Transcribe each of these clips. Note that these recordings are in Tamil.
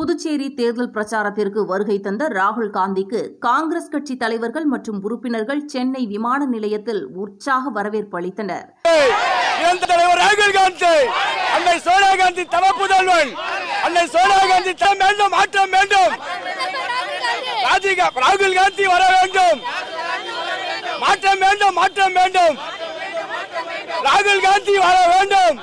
புதுச்சேரி தேர்தல் பிரச்சாரத்திற்கு வருகை தந்த ராகுல் காந்திக்கு காங்கிரஸ் கட்சி தலைவர்கள் மற்றும் உறுப்பினர்கள் சென்னை விமான நிலையத்தில் உற்சாக வரவேற்பு அளித்தனர் இறந்த தலைவர் ராகுல் காந்தி அன்னை சோனியா காந்தி தவ புதல்வன் அன்னை சோனியா காந்தி தர வேண்டும் மாற்றம் வேண்டும் ராஜிகா ராகுல் காந்தி வர வேண்டும் மாற்றம் வேண்டும் மாற்றம் வேண்டும் ராகுல் காந்தி வர வேண்டும்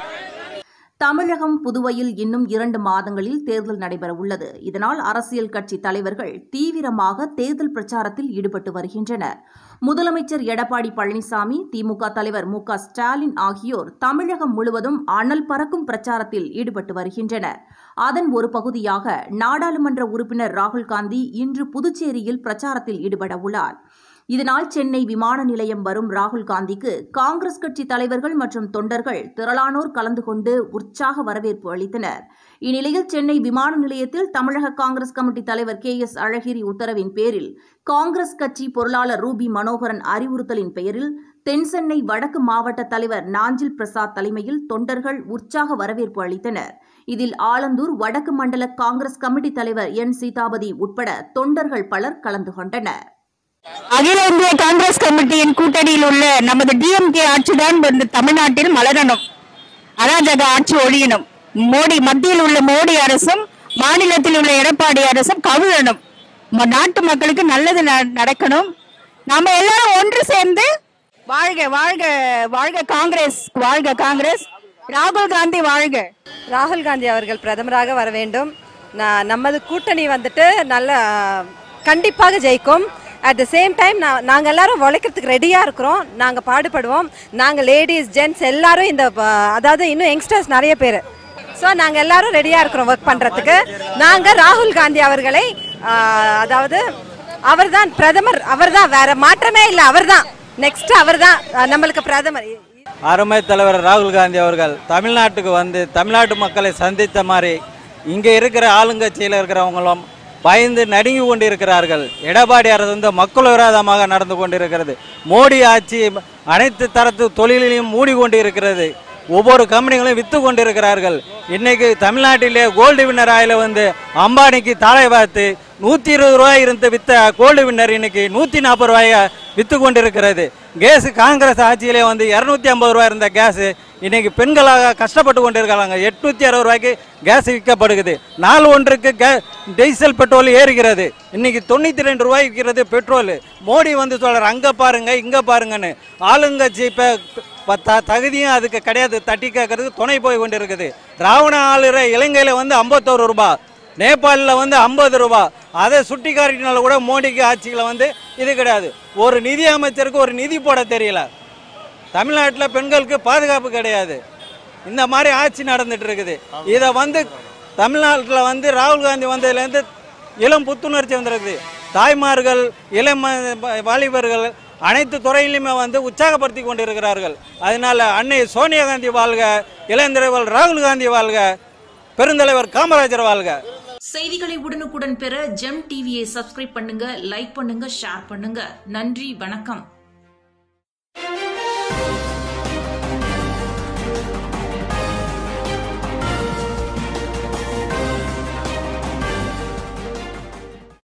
தமிழகம் புதுவையில் இன்னும் இரண்டு மாதங்களில் தேர்தல் நடைபெறவுள்ளது இதனால் அரசியல் கட்சி தலைவர்கள் தீவிரமாக தேர்தல் பிரச்சாரத்தில் ஈடுபட்டு வருகின்றனர் முதலமைச்சர் எடப்பாடி பழனிசாமி திமுக தலைவர் மு க ஸ்டாலின் ஆகியோர் தமிழகம் முழுவதும் அனல் பறக்கும் பிரச்சாரத்தில் ஈடுபட்டு வருகின்றனர் அதன் ஒரு பகுதியாக நாடாளுமன்ற உறுப்பினர் ராகுல் காந்தி இன்று புதுச்சேரியில் பிரச்சாரத்தில் ஈடுபட உள்ளார் இதனால் சென்னை விமான நிலையம் வரும் ராகுல் காந்திக்கு காங்கிரஸ் கட்சி தலைவர்கள் மற்றும் தொண்டர்கள் திரளானோர் கலந்து கொண்டு உற்சாக வரவேற்பு அளித்தனர் இந்நிலையில் சென்னை விமான நிலையத்தில் தமிழக காங்கிரஸ் கமிட்டி தலைவர் கே எஸ் அழகிரி உத்தரவின் பேரில் காங்கிரஸ் கட்சி பொருளாளர் ரூபி மனோகரன் அறிவுறுத்தலின் பெயரில் தென்சென்னை வடக்கு மாவட்ட தலைவர் நாஞ்சில் பிரசாத் தலைமையில் தொண்டர்கள் உற்சாக வரவேற்பு அளித்தனர் இதில் ஆலந்தூர் வடக்கு மண்டல காங்கிரஸ் கமிட்டி தலைவர் என் சீதாபதி உட்பட தொண்டர்கள் பலர் கலந்து கொண்டனர் அகில இந்திய காங்கிரஸ் கமிட்டியின் கூட்டணியில் உள்ள நமது டிஎம்கே ஆட்சிதான் வந்து தமிழ்நாட்டில் மலரணும் அராஜக ஆட்சி ஒழியணும் மோடி மத்தியில் உள்ள மோடி அரசும் மாநிலத்தில் உள்ள எடப்பாடி அரசும் கவிழணும் ம- நாட்டு மக்களுக்கு நல்லது ந- நடக்கணும் நாம எல்லாரும் ஒன்று சேர்ந்து வாழ்க வாழ்க வாழ்க காங்கிரஸ் வாழ்க காங்கிரஸ் ராகுல் காந்தி வாழ்க ராகுல் காந்தி அவர்கள் பிரதமராக வர வேண்டும் நா- நமது கூட்டணி வந்துட்டு நல்ல கண்டிப்பாக ஜெயிக்கும் அட் த சேம் டைம் நாங்கள் எல்லாரும் உழைக்கிறதுக்கு ரெடியாக இருக்கிறோம் நாங்கள் பாடுபடுவோம் நாங்கள் லேடிஸ் ஜென்ட்ஸ் எல்லாரும் இந்த ப- அதாவது இன்னும் யங்ஸ்டர்ஸ் நிறைய பேர் ஸோ நாங்கள் எல்லாரும் ரெடியாக இருக்கிறோம் ஒர்க் பண்ணுறதுக்கு நாங்கள் ராகுல் காந்தி அவர்களை ஆ, அதாவது அவர்தான் பிரதமர் அவர்தான் வேற மாற்றமே இல்லை அவர்தான் நெக்ஸ்ட் அவர்தான் ஆ, நம்மளுக்கு பிரதமர் அருமை தலைவர் ராகுல் காந்தி அவர்கள் தமிழ்நாட்டுக்கு வந்து தமிழ்நாட்டு மக்களை சந்தித்த மாதிரி இங்கே இருக்கிற ஆளுங்கட்சியில் இருக்கிறவங்களும் பயந்து நடுங்கி கொண்டு இருக்கிறார்கள் எடப்பாடி அரசு வந்து மக்கள் விரோதமாக நடந்து கொண்டிருக்கிறது மோடி ஆட்சி அனைத்து தரத்து தொழிலையும் மூடி கொண்டு இருக்கிறது ஒவ்வொரு கம்பெனிகளும் விற்று கொண்டிருக்கிறார்கள் இன்னைக்கு தமிழ்நாட்டிலே கோல்டு வின்னர் ஆயில வந்து அம்பானிக்கு தாளை பார்த்து நூற்றி இருபது ரூபாய் இருந்து வித்த கோல்டு வின்னர் இன்னைக்கு நூற்றி நாற்பது ரூபாயை விற்று கொண்டிருக்கிறது கேஸ் காங்கிரஸ் ஆட்சியிலே வந்து இரநூத்தி ஐம்பது ரூபாய் இருந்த கேஸ் இன்னைக்கு பெண்களாக கஷ்டப்பட்டு கொண்டிருக்கிறாங்க எட்நூத்தி அறுபது ரூபாய்க்கு கேஸ் விற்கப்படுகிறது நாள் ஒன்றுக்கு கே டீசல் பெட்ரோல் ஏறுகிறது இன்னைக்கு தொண்ணூற்றி ரெண்டு ரூபாய் விற்கிறது பெட்ரோல் மோடி வந்து சொல்றார் அங்கே பாருங்க இங்கே பாருங்கன்னு ஆளுங்கட்சி இப்போ த தகுதியும் அதுக்கு கிடையாது தட்டி கேட்கறதுக்கு துணை போய் கொண்டு இருக்குது ராவண ஆளுற இலங்கையில் வந்து ஐம்பத்தோரு ரூபாய் நேபாளில் வந்து ஐம்பது ரூபா அதை சுட்டி காட்டினால கூட மோடிக்கு ஆட்சியில் வந்து இது கிடையாது ஒரு நிதி அமைச்சருக்கு ஒரு நிதி போட தெரியல தமிழ்நாட்டில் பெண்களுக்கு பாதுகாப்பு கிடையாது இந்த மாதிரி ஆட்சி நடந்துட்டு இருக்குது இதை வந்து தமிழ்நாட்டில் வந்து ராகுல் காந்தி வந்ததுலேருந்து இளம் புத்துணர்ச்சி வந்திருக்குது தாய்மார்கள் இளம் அஹ், வாலிபர்கள் அனைத்து துறையிலுமே வந்து உற்சாகப்படுத்தி கொண்டிருக்கிறார்கள் அதனால அன்னை சோனியா காந்தி வாழ்க இளந்தலைவர் ராகுல் காந்தி வாழ்க பெருந்தலைவர் காமராஜர் வாழ்க செய்திகளை உடனுக்குடன் பெற ஜெம் டிவியை சப்ஸ்கிரைப் பண்ணுங்க லைக் பண்ணுங்க ஷேர் பண்ணுங்க நன்றி வணக்கம்